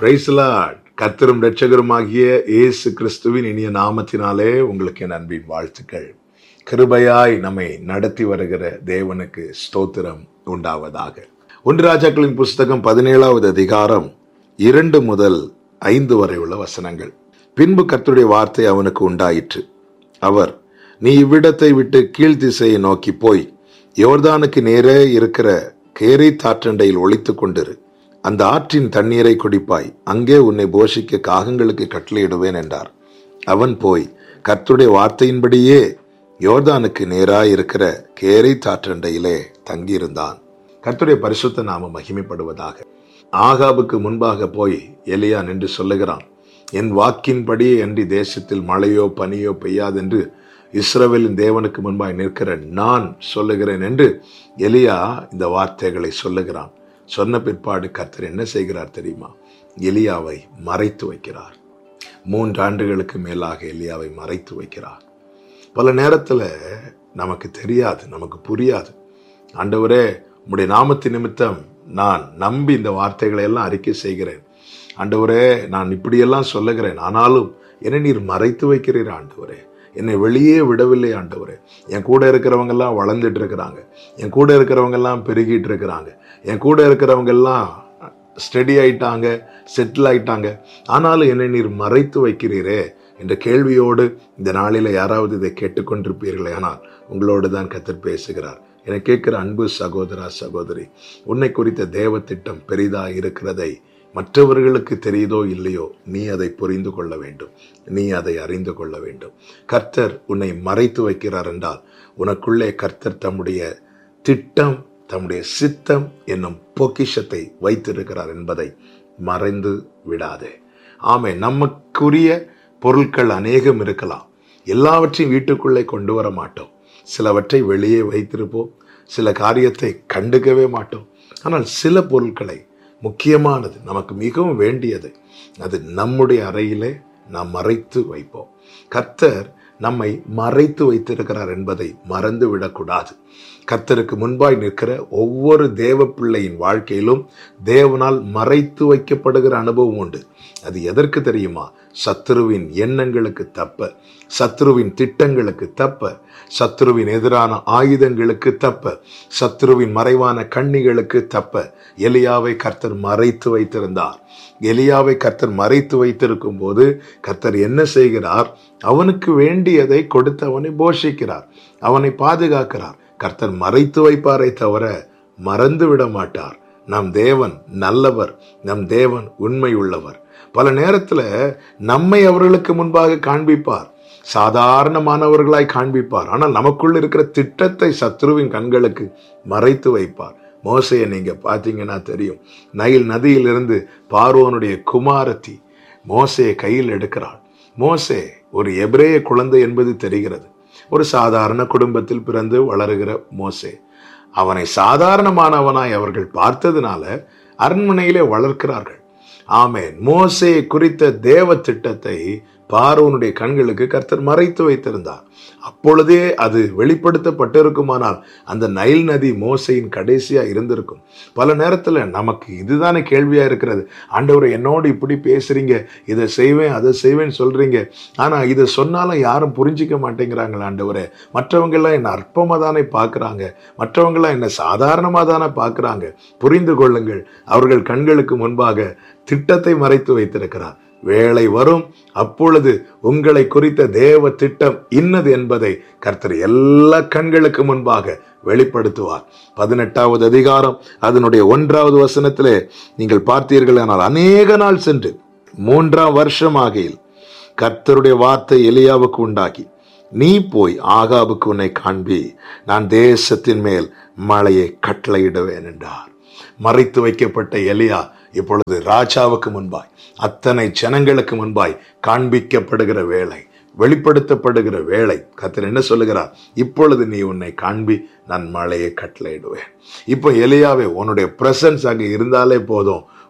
பிரைஸ்லாட் கர்த்தரும் இரட்சகருமாகிய இயேசு கிறிஸ்துவின் இனிய நாமத்தினாலே உங்களுக்கு என் அன்பின் வாழ்த்துக்கள் கிருபையாய் நம்மை நடத்தி வருகிற தேவனுக்கு ஸ்தோத்திரம் உண்டாவதாக ஒன்று ராஜாக்களின் புஸ்தகம் பதினேழாவது அதிகாரம் இரண்டு முதல் ஐந்து வரை உள்ள வசனங்கள் பின்பு கர்த்தருடைய வார்த்தை அவனுக்கு உண்டாயிற்று அவர் நீ இவ்விடத்தை விட்டு கீழ் திசையை நோக்கி போய் யோர்தானுக்கு நேரே இருக்கிற கேரை தாற்றண்டையில் ஒளித்துக் கொண்டிரு அந்த ஆற்றின் தண்ணீரை குடிப்பாய் அங்கே உன்னை போஷிக்க காகங்களுக்கு கட்டளையிடுவேன் என்றார் அவன் போய் கர்த்தருடைய வார்த்தையின்படியே யோர்தானுக்கு நேராய் இருக்கிற கேரை தாற்றண்டையிலே தங்கியிருந்தான் கர்த்தருடைய பரிசுத்த நாம மகிமைப்படுவதாக ஆகாபுக்கு முன்பாக போய் எலியா நின்று சொல்லுகிறான் என் வாக்கின்படியே அன்றி தேசத்தில் மழையோ பனியோ பெய்யாதென்று இஸ்ரவேலின் தேவனுக்கு முன்பாய் நிற்கிற நான் சொல்லுகிறேன் என்று எலியா இந்த வார்த்தைகளை சொல்லுகிறான் சொன்ன பிற்பாடு கர்த்தர் என்ன செய்கிறார் தெரியுமா எலியாவை மறைத்து வைக்கிறார் மூன்று ஆண்டுகளுக்கு மேலாக எலியாவை மறைத்து வைக்கிறார் பல நேரத்தில் நமக்கு தெரியாது நமக்கு புரியாது ஆண்டவரே உம்முடைய நாமத்தின் நிமித்தம் நான் நம்பி இந்த வார்த்தைகளை எல்லாம் அறிக்கை செய்கிறேன் ஆண்டவரே நான் இப்படியெல்லாம் சொல்லுகிறேன் ஆனாலும் என்னை நீர் மறைத்து வைக்கிறீர் ஆண்டவரே என்னை வெளியே விடவில்லை ஆண்டவரே என் கூட இருக்கிறவங்க எல்லாம் வளர்ந்துட்டு இருக்கிறாங்க என் கூட இருக்கிறவங்க எல்லாம் பெருகிட்டு இருக்கிறாங்க என் கூட இருக்கிறவங்க எல்லாம் ஸ்டடி ஆயிட்டாங்க செட்டில் ஆயிட்டாங்க ஆனாலும் என்னை நீர் மறைத்து வைக்கிறீரே என்ற கேள்வியோடு இந்த நாளில் யாராவது இதை கேட்டுக்கொண்டிருப்பீர்களே ஆனால் உங்களோடு தான் கத்தர் பேசுகிறார் என கேட்கிற அன்பு சகோதரா சகோதரி உன்னை குறித்த தேவ திட்டம் பெரிதா இருக்கிறதை மற்றவர்களுக்கு தெரியுதோ இல்லையோ நீ அதை புரிந்து கொள்ள வேண்டும் நீ அதை அறிந்து கொள்ள வேண்டும் கர்த்தர் உன்னை மறைத்து வைக்கிறார் என்றால் உனக்குள்ளே கர்த்தர் தம்முடைய திட்டம் தம்முடைய சித்தம் என்னும் பொக்கிஷத்தை வைத்திருக்கிறார் என்பதை மறைந்து விடாதே ஆமே நமக்குரிய பொருட்கள் அநேகம் இருக்கலாம் எல்லாவற்றையும் வீட்டுக்குள்ளே கொண்டு வர மாட்டோம் சிலவற்றை வெளியே வைத்திருப்போம் சில காரியத்தை கண்டுக்கவே மாட்டோம் ஆனால் சில பொருட்களை முக்கியமானது நமக்கு மிகவும் வேண்டியது அது நம்முடைய அறையிலே நாம் மறைத்து வைப்போம் கர்த்தர் நம்மை மறைத்து வைத்திருக்கிறார் என்பதை மறந்து விடக்கூடாது கர்த்தருக்கு முன்பாய் நிற்கிற ஒவ்வொரு தேவ பிள்ளையின் வாழ்க்கையிலும் தேவனால் மறைத்து வைக்கப்படுகிற அனுபவம் உண்டு அது எதற்கு தெரியுமா சத்துருவின் எண்ணங்களுக்கு தப்ப சத்ருவின் திட்டங்களுக்கு தப்ப சத்ருவின் எதிரான ஆயுதங்களுக்கு தப்ப சத்ருவின் மறைவான கண்ணிகளுக்கு தப்ப எலியாவை கர்த்தர் மறைத்து வைத்திருந்தார் எலியாவை கர்த்தர் மறைத்து வைத்திருக்கும் போது கர்த்தர் என்ன செய்கிறார் அவனுக்கு வேண்டியதை கொடுத்து அவனை போஷிக்கிறார் அவனை பாதுகாக்கிறார் கர்த்தர் மறைத்து வைப்பாரை தவிர மறந்து விட மாட்டார் நம் தேவன் நல்லவர் நம் தேவன் உண்மை உள்ளவர் பல நேரத்துல நம்மை அவர்களுக்கு முன்பாக காண்பிப்பார் சாதாரணமானவர்களாய் காண்பிப்பார் ஆனால் நமக்குள்ள இருக்கிற திட்டத்தை சத்ருவின் கண்களுக்கு மறைத்து வைப்பார் மோசையை நீங்க பார்த்தீங்கன்னா தெரியும் நைல் நதியிலிருந்து பார்வோனுடைய குமாரத்தி மோசையை கையில் எடுக்கிறாள் மோசே ஒரு எபிரேய குழந்தை என்பது தெரிகிறது ஒரு சாதாரண குடும்பத்தில் பிறந்து வளருகிற மோசே அவனை சாதாரணமானவனாய் அவர்கள் பார்த்ததுனால அரண்மனையிலே வளர்க்கிறார்கள் ஆமேன் மோசே குறித்த தேவ திட்டத்தை பார்வனுடைய கண்களுக்கு கர்த்தர் மறைத்து வைத்திருந்தார் அப்பொழுதே அது வெளிப்படுத்தப்பட்டிருக்குமானால் அந்த நைல் நதி மோசையின் கடைசியா இருந்திருக்கும் பல நேரத்துல நமக்கு இதுதானே கேள்வியா இருக்கிறது ஆண்டவர் என்னோடு இப்படி பேசுறீங்க இதை செய்வேன் அதை செய்வேன்னு சொல்றீங்க ஆனா இதை சொன்னாலும் யாரும் புரிஞ்சிக்க மாட்டேங்கிறாங்களா ஆண்டவரே மற்றவங்க எல்லாம் என்ன அற்பமா தானே பார்க்கறாங்க மற்றவங்க எல்லாம் என்ன சாதாரணமா தானே பார்க்கறாங்க புரிந்து கொள்ளுங்கள் அவர்கள் கண்களுக்கு முன்பாக திட்டத்தை மறைத்து வைத்திருக்கிறார் வேலை வரும் அப்பொழுது உங்களை குறித்த தேவ திட்டம் இன்னது என்பதை கர்த்தர் எல்லா கண்களுக்கு முன்பாக வெளிப்படுத்துவார் பதினெட்டாவது அதிகாரம் அதனுடைய ஒன்றாவது வசனத்திலே நீங்கள் பார்த்தீர்கள் ஆனால் அநேக நாள் சென்று மூன்றாம் வருஷம் ஆகையில் கர்த்தருடைய வார்த்தை எலியாவுக்கு உண்டாக்கி நீ போய் ஆகாவுக்கு உன்னை காண்பி நான் தேசத்தின் மேல் மழையை கட்டளையிடுவேன் என்றார் மறைத்து வைக்கப்பட்ட எலியா இப்பொழுது ராஜாவுக்கு முன்பாய் அத்தனை ஜனங்களுக்கு முன்பாய் காண்பிக்கப்படுகிற வேலை வெளிப்படுத்தப்படுகிற வேலை கத்தர் என்ன சொல்லுகிறார் இப்பொழுது நீ உன்னை காண்பி நான் மழையை கட்டளையிடுவேன் இப்போ எலியாவே உன்னுடைய பிரசன்ஸ் அங்கே இருந்தாலே போதும்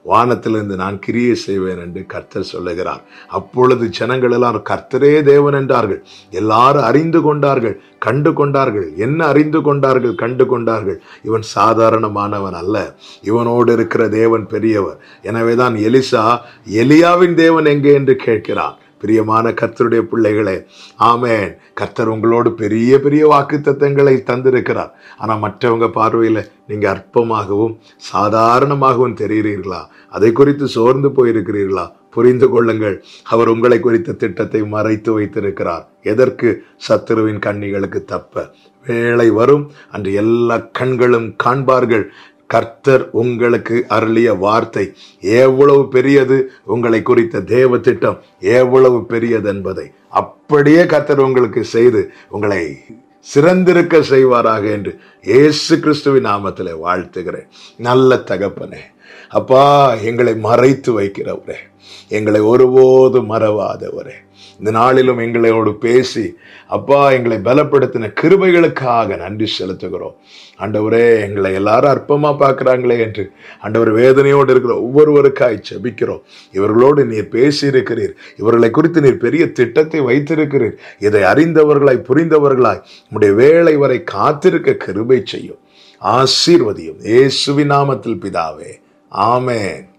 வானத்திலிருந்து நான் கிரியை செய்வேன் என்று கர்த்தர் சொல்லுகிறார் அப்பொழுது ஜனங்கள் எல்லாரும் கர்த்தரே தேவன் என்றார்கள் எல்லாரும் அறிந்து கொண்டார்கள் கண்டு கொண்டார்கள் என்ன அறிந்து கொண்டார்கள் கண்டு கொண்டார்கள் இவன் சாதாரணமானவன் அல்ல இவனோடு இருக்கிற தேவன் பெரியவர் எனவேதான் எலிசா எலியாவின் தேவன் எங்கே என்று கேட்கிறான் பிரியமான கர்த்தருடைய பிள்ளைகளே ஆமேன் கர்த்தர் உங்களோடு பெரிய பெரிய வாக்கு தத்தங்களை தந்திருக்கிறார் ஆனா மற்றவங்க பார்வையில நீங்க அற்பமாகவும் சாதாரணமாகவும் தெரிகிறீர்களா அதை குறித்து சோர்ந்து போயிருக்கிறீர்களா புரிந்து கொள்ளுங்கள் அவர் உங்களை குறித்த திட்டத்தை மறைத்து வைத்திருக்கிறார் எதற்கு சத்துருவின் கண்ணிகளுக்கு தப்ப வேலை வரும் அன்று எல்லா கண்களும் காண்பார்கள் கர்த்தர் உங்களுக்கு அருளிய வார்த்தை எவ்வளவு பெரியது உங்களை குறித்த தேவ திட்டம் எவ்வளவு பெரியது என்பதை அப்படியே கர்த்தர் உங்களுக்கு செய்து உங்களை சிறந்திருக்க செய்வாராக என்று இயேசு கிறிஸ்துவின் நாமத்தில் வாழ்த்துகிறேன் நல்ல தகப்பனே அப்பா எங்களை மறைத்து வைக்கிறவரே எங்களை ஒருபோதும் மறவாதவரே இந்த நாளிலும் எங்களோடு பேசி அப்பா எங்களை பலப்படுத்தின கிருபைகளுக்காக நன்றி செலுத்துகிறோம் ஆண்டவரே எங்களை எல்லாரும் அற்பமா பார்க்கிறாங்களே என்று ஆண்டவர் வேதனையோடு இருக்கிற ஒவ்வொருவருக்காய் செபிக்கிறோம் இவர்களோடு நீர் பேசி இருக்கிறீர் இவர்களை குறித்து நீர் பெரிய திட்டத்தை வைத்திருக்கிறீர் இதை அறிந்தவர்களாய் புரிந்தவர்களாய் உடைய வேலை வரை காத்திருக்க கிருபை செய்யும் ஆசீர்வதியும் இயேசுவின் நாமத்தில் பிதாவே ஆமென்